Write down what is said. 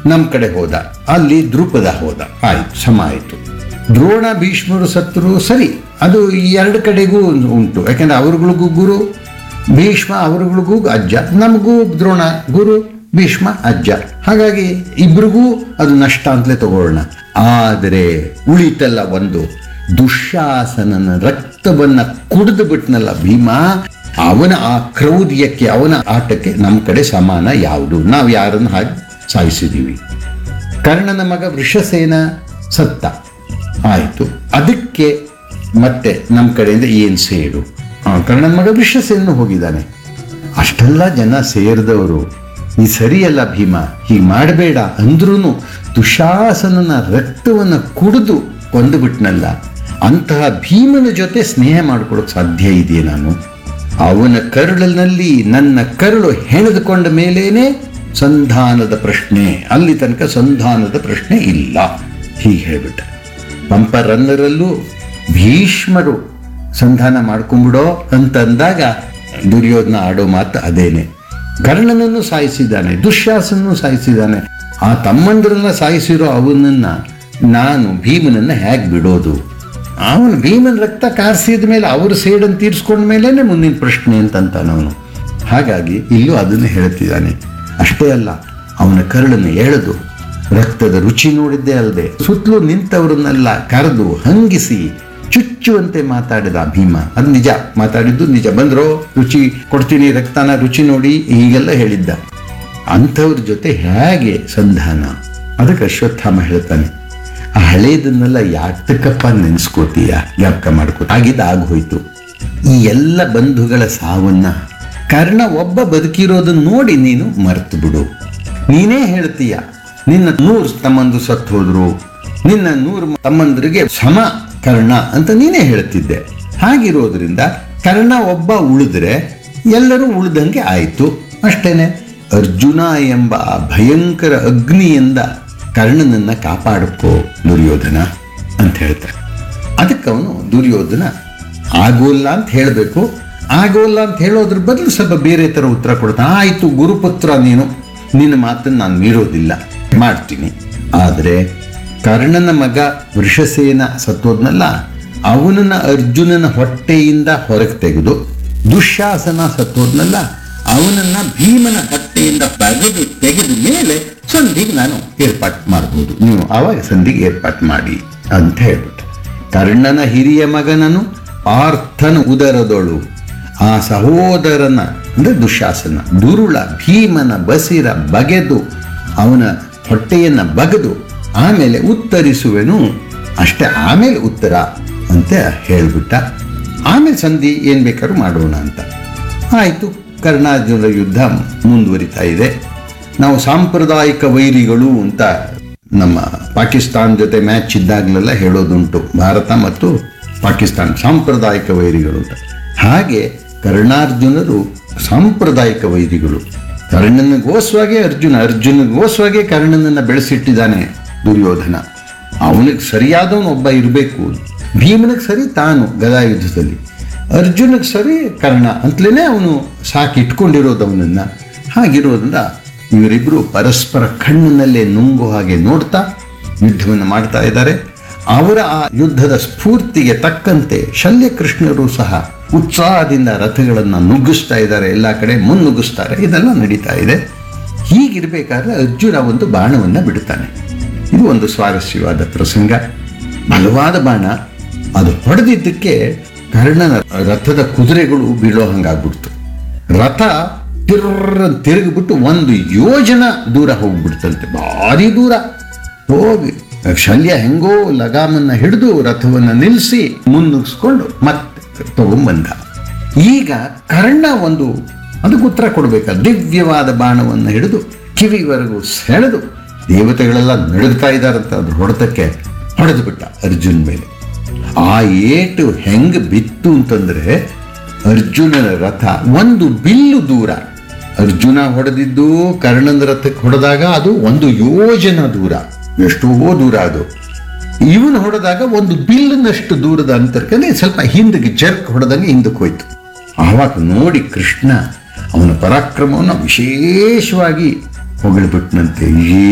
ನಮ್ಮ ಕಡೆ ಹೋದ ಅಲ್ಲಿ ದ್ರುಪದ ಹೋದ ಆಯ್ತು ಸಮ ಆಯಿತು ದ್ರೋಣ ಭೀಷ್ಮರು ಸತ್ತರು ಸರಿ ಅದು ಈ ಎರಡು ಕಡೆಗೂ ಉಂಟು ಯಾಕಂದ್ರೆ ಅವ್ರಗಳಿಗೂ ಗುರು ಭೀಷ್ಮ ಅವ್ರಗಳಿಗೂ ಅಜ್ಜ ನಮಗೂ ದ್ರೋಣ ಗುರು ಭೀಷ್ಮ ಅಜ್ಜ ಹಾಗಾಗಿ ಇಬ್ರಿಗೂ ಅದು ನಷ್ಟ ಅಂತಲೇ ತಗೊಳ್ಳೋಣ ಆದರೆ ಉಳಿತಲ್ಲ ಒಂದು ದುಶ್ಯಾಸನನ ರಕ್ತವನ್ನ ಕುಡಿದು ಬಿಟ್ನಲ್ಲ ಭೀಮ ಅವನ ಆ ಕ್ರೌರ್ಯಕ್ಕೆ ಅವನ ಆಟಕ್ಕೆ ನಮ್ಮ ಕಡೆ ಸಮಾನ ಯಾವುದು ನಾವು ಯಾರನ್ನು ಹಾಗೆ ಸಾಯಿಸಿದೀವಿ ಕರ್ಣನ ಮಗ ವೃಷಸೇನ ಸತ್ತ ಆಯಿತು ಅದಕ್ಕೆ ಮತ್ತೆ ನಮ್ಮ ಕಡೆಯಿಂದ ಏನು ಸೇಡು ಆ, ಕರ್ಣನ ಮಗ ವೃಷಸೇನ ಹೋಗಿದ್ದಾನೆ ಅಷ್ಟೆಲ್ಲ ಜನ ಸೇರಿದವರು ಈ ಸರಿಯಲ್ಲ ಭೀಮ ಹೀಗೆ ಮಾಡಬೇಡ ಅಂದ್ರೂ ದುಶಾಸನನ ರಕ್ತವನ್ನು ಕುಡಿದು ಕೊಂದುಬಿಟ್ನಲ್ಲ ಅಂತಹ ಭೀಮನ ಜೊತೆ ಸ್ನೇಹ ಮಾಡ್ಕೊಡೋಕೆ ಸಾಧ್ಯ ಇದೆಯೇ ನಾನು ಅವನ ಕರುಳಿನಲ್ಲಿ ನನ್ನ ಕರುಳು ಹೆಣೆದುಕೊಂಡ ಮೇಲೇನೆ ಸಂಧಾನದ ಪ್ರಶ್ನೆ ಅಲ್ಲಿ ತನಕ ಸಂಧಾನದ ಪ್ರಶ್ನೆ ಇಲ್ಲ ಹೀಗೆ ಹೇಳ್ಬಿಟ್ಟ ಪಂಪ ರನ್ನರಲ್ಲೂ ಭೀಷ್ಮರು ಸಂಧಾನ ಮಾಡ್ಕೊಂಬಿಡೋ ಅಂತಂದಾಗ ದುರ್ಯೋಧನ ಆಡೋ ಮಾತು ಅದೇನೆ ಕರ್ಣನನ್ನು ಸಾಯಿಸಿದ್ದಾನೆ ದುಶ್ಯಾಸನನ್ನು ಸಾಯಿಸಿದ್ದಾನೆ ಆ ತಮ್ಮಂದ್ರನ್ನ ಸಾಯಿಸಿರೋ ಅವನನ್ನ ನಾನು ಭೀಮನನ್ನ ಹೇಗೆ ಬಿಡೋದು ಅವನು ಭೀಮನ ರಕ್ತ ಕಾರ್ಸಿದ ಮೇಲೆ ಅವರು ಸೇಡನ್ನು ತೀರಿಸ್ಕೊಂಡ ಮೇಲೇನೆ ಮುಂದಿನ ಪ್ರಶ್ನೆ ಅಂತಂತಾನ ಅವನು ಹಾಗಾಗಿ ಇಲ್ಲೂ ಅದನ್ನು ಹೇಳ್ತಿದ್ದಾನೆ ಅಷ್ಟೇ ಅಲ್ಲ ಅವನ ಕರಳನ್ನು ಎಳೆದು ರಕ್ತದ ರುಚಿ ನೋಡಿದ್ದೇ ಅಲ್ಲದೆ ಸುತ್ತಲೂ ನಿಂತವರನ್ನೆಲ್ಲ ಕರೆದು ಹಂಗಿಸಿ ಚುಚ್ಚುವಂತೆ ಮಾತಾಡಿದ ಭೀಮ ಅದು ನಿಜ ಮಾತಾಡಿದ್ದು ನಿಜ ಬಂದ್ರೋ ರುಚಿ ಕೊಡ್ತೀನಿ ರಕ್ತನ ರುಚಿ ನೋಡಿ ಹೀಗೆಲ್ಲ ಹೇಳಿದ್ದ ಅಂಥವ್ರ ಜೊತೆ ಹೇಗೆ ಸಂಧಾನ ಅದಕ್ಕೆ ಅಶ್ವತ್ಥಾಮ ಹೇಳ್ತಾನೆ ಆ ಹಳೇದನ್ನೆಲ್ಲ ಯಾತಕ್ಕಪ್ಪ ನೆನೆಸ್ಕೋತೀಯ ಜ್ಞಾಪಕ ಮಾಡ್ಕೋ ಆಗಿದ್ದ ಆಗೋಯ್ತು ಈ ಎಲ್ಲ ಬಂಧುಗಳ ಸಾವನ್ನ ಕರ್ಣ ಒಬ್ಬ ಬದುಕಿರೋದನ್ನ ನೋಡಿ ನೀನು ಮರ್ತು ಬಿಡು ನೀನೇ ಹೇಳ್ತೀಯ ನಿನ್ನ ನೂರು ತಮ್ಮಂದು ಸತ್ತು ಹೋದ್ರು ನಿನ್ನ ನೂರು ತಮ್ಮಂದ್ರಿಗೆ ಸಮ ಕರ್ಣ ಅಂತ ನೀನೇ ಹೇಳ್ತಿದ್ದೆ ಹಾಗಿರೋದ್ರಿಂದ ಕರ್ಣ ಒಬ್ಬ ಉಳಿದ್ರೆ ಎಲ್ಲರೂ ಉಳಿದಂಗೆ ಆಯಿತು ಅಷ್ಟೇನೆ ಅರ್ಜುನ ಎಂಬ ಆ ಭಯಂಕರ ಅಗ್ನಿಯಿಂದ ಕರ್ಣನನ್ನ ಕಾಪಾಡ್ಕೋ ದುರ್ಯೋಧನ ಅಂತ ಹೇಳ್ತಾರೆ ಅದಕ್ಕೆ ಅವನು ದುರ್ಯೋಧನ ಆಗೋಲ್ಲ ಅಂತ ಹೇಳಬೇಕು ಆಗೋಲ್ಲ ಅಂತ ಹೇಳೋದ್ರ ಬದಲು ಸ್ವಲ್ಪ ಬೇರೆ ಥರ ಉತ್ತರ ಕೊಡ್ತಾನೆ ಆಯಿತು ಗುರುಪುತ್ರ ನೀನು ನಿನ್ನ ಮಾತನ್ನು ನಾನು ಮೀರೋದಿಲ್ಲ ಮಾಡ್ತೀನಿ ಆದರೆ ಕರ್ಣನ ಮಗ ವೃಷಸೇನ ಸತ್ತೋದ್ನಲ್ಲ ಅವನನ್ನ ಅರ್ಜುನನ ಹೊಟ್ಟೆಯಿಂದ ಹೊರಗೆ ತೆಗೆದು ದುಶ್ಯಾಸನ ಸತ್ತೋದ್ನಲ್ಲ ಅವನನ್ನ ಭೀಮನ ಹೊಟ್ಟೆಯಿಂದ ಬಗೆದು ತೆಗೆದ ಮೇಲೆ ಸಂಧಿಗೆ ನಾನು ಏರ್ಪಾಟ್ ಮಾಡಬಹುದು ನೀವು ಆವಾಗ ಸಂಧಿಗೆ ಏರ್ಪಾಟ್ ಮಾಡಿ ಅಂತ ಹೇಳ್ಬಿಟ್ಟು ಕರ್ಣನ ಹಿರಿಯ ಮಗನನು ಪಾರ್ಥನ ಉದರದೊಳು ಆ ಸಹೋದರನ ಅಂದ್ರೆ ದುಶಾಸನ ದುರುಳ ಭೀಮನ ಬಸಿರ ಬಗೆದು ಅವನ ಹೊಟ್ಟೆಯನ್ನ ಬಗೆದು ಆಮೇಲೆ ಉತ್ತರಿಸುವೆನು ಅಷ್ಟೇ ಆಮೇಲೆ ಉತ್ತರ ಅಂತ ಹೇಳ್ಬಿಟ್ಟ ಆಮೇಲೆ ಸಂಧಿ ಏನ್ ಬೇಕಾದ್ರೂ ಮಾಡೋಣ ಅಂತ ಆಯಿತು ಕರ್ಣಾರ್ಜುನರ ಯುದ್ಧ ಮುಂದುವರಿತಾ ಇದೆ ನಾವು ಸಾಂಪ್ರದಾಯಿಕ ವೈರಿಗಳು ಅಂತ ನಮ್ಮ ಪಾಕಿಸ್ತಾನ್ ಜೊತೆ ಮ್ಯಾಚ್ ಇದ್ದಾಗಲೆಲ್ಲ ಹೇಳೋದುಂಟು ಭಾರತ ಮತ್ತು ಪಾಕಿಸ್ತಾನ ಸಾಂಪ್ರದಾಯಿಕ ವೈರಿಗಳು ಅಂತ ಹಾಗೆ ಕರ್ಣಾರ್ಜುನರು ಸಾಂಪ್ರದಾಯಿಕ ವೈರಿಗಳು ಕರ್ಣನಿಗೋಸ್ವಾಗೆ ಅರ್ಜುನ ಅರ್ಜುನಗೋಸ್ವಾಗೆ ಕರ್ಣನನ್ನ ಬೆಳೆಸಿಟ್ಟಿದ್ದಾನೆ ದುರ್ಯೋಧನ ಅವನಿಗೆ ಸರಿಯಾದವನು ಒಬ್ಬ ಇರಬೇಕು ಭೀಮನಿಗೆ ಸರಿ ತಾನು ಗದಾಯುದ್ಧದಲ್ಲಿ ಅರ್ಜುನಿಗೆ ಸರಿ ಕರ್ಣ ಅಂತಲೇ ಅವನು ಸಾಕಿಟ್ಕೊಂಡಿರೋದು ಅವನನ್ನ ಹಾಗಿರೋದ್ರಿಂದ ಇವರಿಬ್ಬರು ಪರಸ್ಪರ ಕಣ್ಣಿನಲ್ಲೇ ನುಂಗೋ ಹಾಗೆ ನೋಡ್ತಾ ಯುದ್ಧವನ್ನು ಮಾಡ್ತಾ ಇದ್ದಾರೆ ಅವರ ಆ ಯುದ್ಧದ ಸ್ಫೂರ್ತಿಗೆ ತಕ್ಕಂತೆ ಶಲ್ಯಕೃಷ್ಣರು ಸಹ ಉತ್ಸಾಹದಿಂದ ರಥಗಳನ್ನು ನುಗ್ಗಿಸ್ತಾ ಇದ್ದಾರೆ ಎಲ್ಲ ಕಡೆ ಮುನ್ನುಗ್ಗಿಸ್ತಾರೆ ಇದೆಲ್ಲ ನಡೀತಾ ಇದೆ ಹೀಗಿರ್ಬೇಕಾದ್ರೆ ಅರ್ಜುನ ಒಂದು ಬಾಣವನ್ನು ಬಿಡ್ತಾನೆ ಇದು ಒಂದು ಸ್ವಾರಸ್ಯವಾದ ಪ್ರಸಂಗ ಬಲವಾದ ಬಾಣ ಅದು ಹೊಡೆದಿದ್ದಕ್ಕೆ ಕರ್ಣನ ರಥದ ಕುದುರೆಗಳು ಬೀಳೋ ಹಂಗಾಗ್ಬಿಡ್ತು ರಥ ತಿರ್ರ ತಿರುಗಿಬಿಟ್ಟು ಒಂದು ಯೋಜನ ದೂರ ಹೋಗ್ಬಿಡ್ತಂತೆ ಭಾರಿ ದೂರ ಹೋಗಿ ಶಲ್ಯ ಹೆಂಗೋ ಲಗಾಮನ್ನ ಹಿಡಿದು ರಥವನ್ನ ನಿಲ್ಲಿಸಿ ಮುನ್ನುಗ್ಸ್ಕೊಂಡು ಮತ್ತೆ ತಗೊಂಬಂದ ಈಗ ಕರ್ಣ ಒಂದು ಅದಕ್ಕೆ ಉತ್ತರ ಕೊಡ್ಬೇಕ ದಿವ್ಯವಾದ ಬಾಣವನ್ನು ಹಿಡಿದು ಕಿವಿವರೆಗೂ ಸೆಳೆದು ದೇವತೆಗಳೆಲ್ಲ ನಡುಗ್ತಾ ಇದ್ದಾರಂತ ಅದ್ರ ಹೊಡೆತಕ್ಕೆ ಹೊಡೆದು ಬಿಟ್ಟ ಅರ್ಜುನ್ ಮೇಲೆ ಆ ಏಟು ಹೆಂಗ್ ಬಿತ್ತು ಅಂತಂದ್ರೆ ಅರ್ಜುನನ ರಥ ಒಂದು ಬಿಲ್ಲು ದೂರ ಅರ್ಜುನ ಹೊಡೆದಿದ್ದು ಕರ್ಣನ ರಥಕ್ಕೆ ಹೊಡೆದಾಗ ಅದು ಒಂದು ಯೋಜನ ದೂರ ಎಷ್ಟೋ ದೂರ ಅದು ಇವನು ಹೊಡೆದಾಗ ಒಂದು ಬಿಲ್ಲಿನಷ್ಟು ದೂರದ ಅಂತರಕ್ಕೆ ಸ್ವಲ್ಪ ಹಿಂದಿಗೆ ಜರ್ಕ್ ಹೊಡೆದಂಗೆ ಹಿಂದಕ್ಕೆ ಹೋಯ್ತು ಆವಾಗ ನೋಡಿ ಕೃಷ್ಣ ಅವನ ಪರಾಕ್ರಮವನ್ನು ವಿಶೇಷವಾಗಿ ಹೊಗಳ್ಬಿಟ್ನಂತೆ